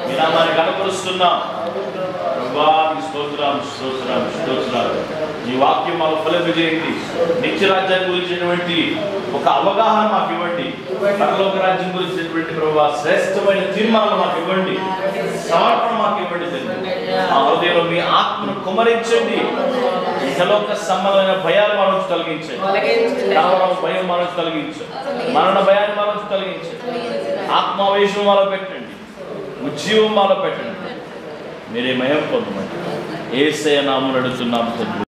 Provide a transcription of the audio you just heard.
మీ నామాన్ని కనపరుస్తున్నాం ప్రభా మీ స్తోత్రం స్తోత్రం స్తోత్రం ఈ వాక్యం మాకు ఫలింపజేయండి నిత్య రాజ్యాన్ని గురించినటువంటి ఒక అవగాహన మాకు ఇవ్వండి పరలోక రాజ్యం గురించినటువంటి ప్రభా శ్రేష్టమైన తీర్మానాలు మాకు ఇవ్వండి సమర్పణ మాకు ఇవ్వండి తండ్రి మా హృదయంలో మీ ఆత్మను కుమరించండి ఇహలోక సంబంధమైన భయాలు మా నుంచి తొలగించండి రావడం భయం మా నుంచి తొలగించండి మరణ భయాన్ని మా నుంచి తొలగించండి ఆత్మావేశం మాలో పెట్టండి ఉజ్జీవం మాలో పెట్టండి మీరే మయం పొందమండి ఏసయ నామం నడుస్తున్నాము తండ్రి